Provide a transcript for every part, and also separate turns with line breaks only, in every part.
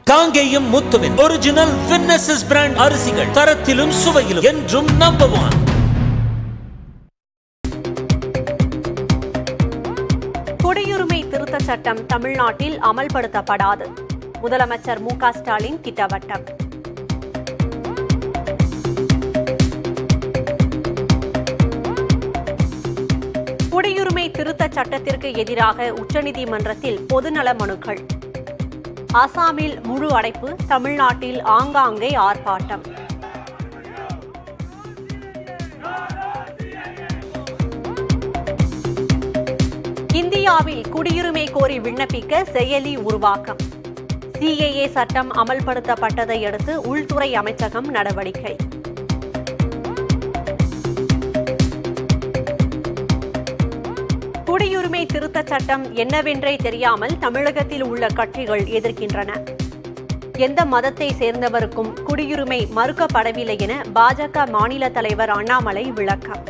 காங்கேயம் முத்துவின் original winners brand அரிசிகள் தரத்திலும் சுவையிலும் என்றும் நம்பர் ஒன்
குடியுரிமை திருத்தச் சட்டம் தமிழ்நாட்டில் அமல்படுத்தப்படாது முதலமைச்சர் மு க ஸ்டாலின் திட்டவட்டம் குடியுரிமை திருத்தச் சட்டத்திற்கு எதிராக உச்சநீதிமன்றத்தில் பொதுநல மனுக்கள் அசாமில் முழு அடைப்பு தமிழ்நாட்டில் ஆங்காங்கே ஆர்ப்பாட்டம் இந்தியாவில் குடியுரிமை கோரி விண்ணப்பிக்க செயலி உருவாக்கம் சிஏஏ சட்டம் அமல்படுத்தப்பட்டதை அடுத்து உள்துறை அமைச்சகம் நடவடிக்கை குடியுரிமை திருத்தச் சட்டம் என்னவென்றே தெரியாமல் தமிழகத்தில் உள்ள கட்சிகள் எதிர்க்கின்றன எந்த மதத்தை சேர்ந்தவருக்கும் குடியுரிமை மறுக்கப்படவில்லை என பாஜக மாநில தலைவர் அண்ணாமலை விளக்கம்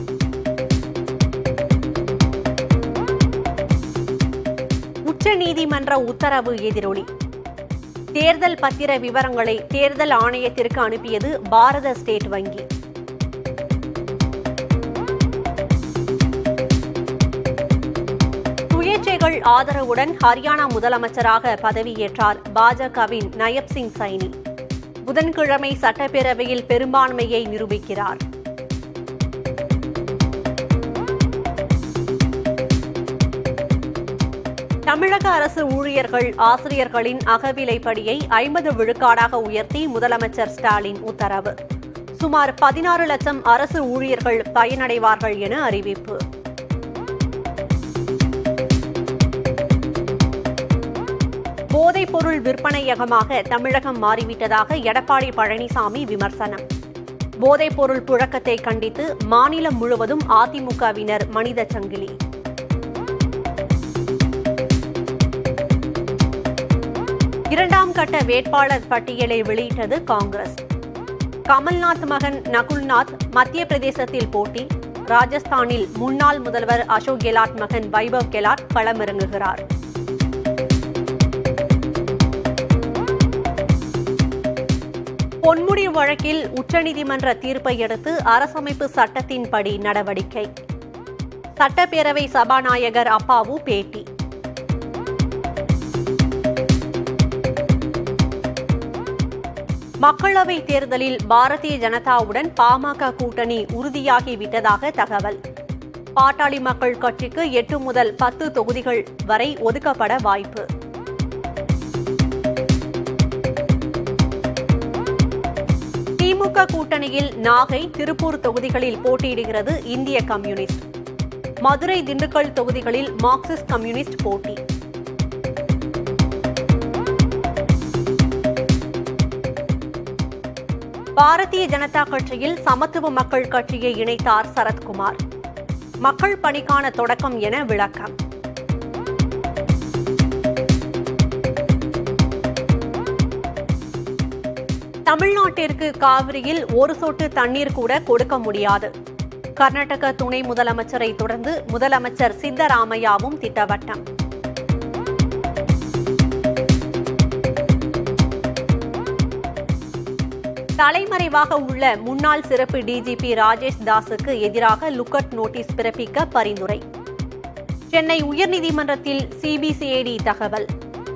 உச்சநீதிமன்ற உத்தரவு எதிரொலி தேர்தல் பத்திர விவரங்களை தேர்தல் ஆணையத்திற்கு அனுப்பியது பாரத ஸ்டேட் வங்கி சுயேட்சைகள் ஆதரவுடன் ஹரியானா முதலமைச்சராக பதவியேற்றார் பாஜகவின் நயப் சிங் சைனி புதன்கிழமை சட்டப்பேரவையில் பெரும்பான்மையை நிரூபிக்கிறார் தமிழக அரசு ஊழியர்கள் ஆசிரியர்களின் அகவிலைப்படியை ஐம்பது விழுக்காடாக உயர்த்தி முதலமைச்சர் ஸ்டாலின் உத்தரவு சுமார் பதினாறு லட்சம் அரசு ஊழியர்கள் பயனடைவார்கள் என அறிவிப்பு போதைப்பொருள் விற்பனையகமாக தமிழகம் மாறிவிட்டதாக எடப்பாடி பழனிசாமி விமர்சனம் போதைப்பொருள் புழக்கத்தை கண்டித்து மாநிலம் முழுவதும் அதிமுகவினர் மனித சங்கிலி இரண்டாம் கட்ட வேட்பாளர் பட்டியலை வெளியிட்டது காங்கிரஸ் கமல்நாத் மகன் நகுல்நாத் மத்திய பிரதேசத்தில் போட்டி ராஜஸ்தானில் முன்னாள் முதல்வர் அசோக் கெலாட் மகன் வைபவ் கெலாட் களமிறங்குகிறார் பொன்முடி வழக்கில் உச்சநீதிமன்ற தீர்ப்பை அடுத்து அரசமைப்பு சட்டத்தின்படி நடவடிக்கை சட்டப்பேரவை சபாநாயகர் அப்பாவு பேட்டி மக்களவை தேர்தலில் பாரதிய ஜனதாவுடன் பாமக கூட்டணி உறுதியாகிவிட்டதாக தகவல் பாட்டாளி மக்கள் கட்சிக்கு எட்டு முதல் பத்து தொகுதிகள் வரை ஒதுக்கப்பட வாய்ப்பு திமுக கூட்டணியில் நாகை திருப்பூர் தொகுதிகளில் போட்டியிடுகிறது இந்திய கம்யூனிஸ்ட் மதுரை திண்டுக்கல் தொகுதிகளில் மார்க்சிஸ்ட் கம்யூனிஸ்ட் போட்டி பாரதிய ஜனதா கட்சியில் சமத்துவ மக்கள் கட்சியை இணைத்தார் சரத்குமார் மக்கள் பணிக்கான தொடக்கம் என விளக்கம் தமிழ்நாட்டிற்கு காவிரியில் ஒரு சொட்டு தண்ணீர் கூட கொடுக்க முடியாது கர்நாடக துணை முதலமைச்சரை தொடர்ந்து முதலமைச்சர் சித்தராமையாவும் திட்டவட்டம் தலைமறைவாக உள்ள முன்னாள் சிறப்பு டிஜிபி ராஜேஷ் தாஸுக்கு எதிராக லுக்கட் நோட்டீஸ் பிறப்பிக்க பரிந்துரை சென்னை உயர்நீதிமன்றத்தில் சிபிசிஐடி தகவல்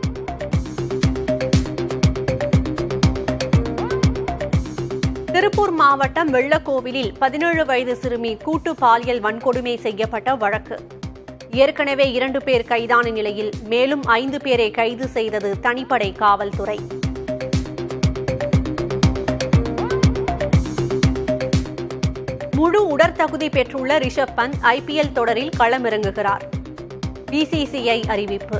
திருப்பூர் மாவட்டம் வெள்ளக்கோவிலில் பதினேழு வயது சிறுமி கூட்டு பாலியல் வன்கொடுமை செய்யப்பட்ட வழக்கு ஏற்கனவே இரண்டு பேர் கைதான நிலையில் மேலும் ஐந்து பேரை கைது செய்தது தனிப்படை காவல்துறை முழு உடற்தகுதி பெற்றுள்ள ரிஷப் பந்த் ஐபிஎல் தொடரில் களமிறங்குகிறார் பிசிசிஐ அறிவிப்பு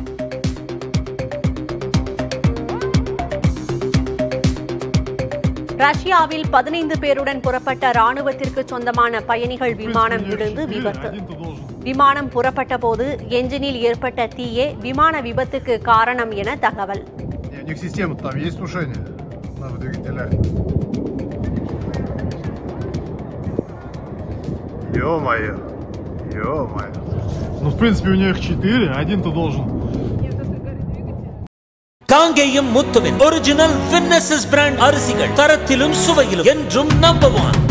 ரஷ்யாவில் பதினைந்து பேருடன் புறப்பட்ட ராணுவத்திற்கு சொந்தமான பயணிகள் விமானம் விழுந்து விபத்து விமானம் புறப்பட்ட போது என்ஜினில் ஏற்பட்ட தீயே விமான விபத்துக்கு காரணம் என தகவல்
Не, у них система, там есть тушение на двигателях. Ё-моё. Ё-моё. Ну, в принципе, у них четыре, один-то должен
காங்கேயம் முத்துவின் ஒரிஜினல் வின்னசஸ் பிராண்ட் அரிசிகள் தரத்திலும் சுவையிலும் என்றும் நம்பர் ஒன்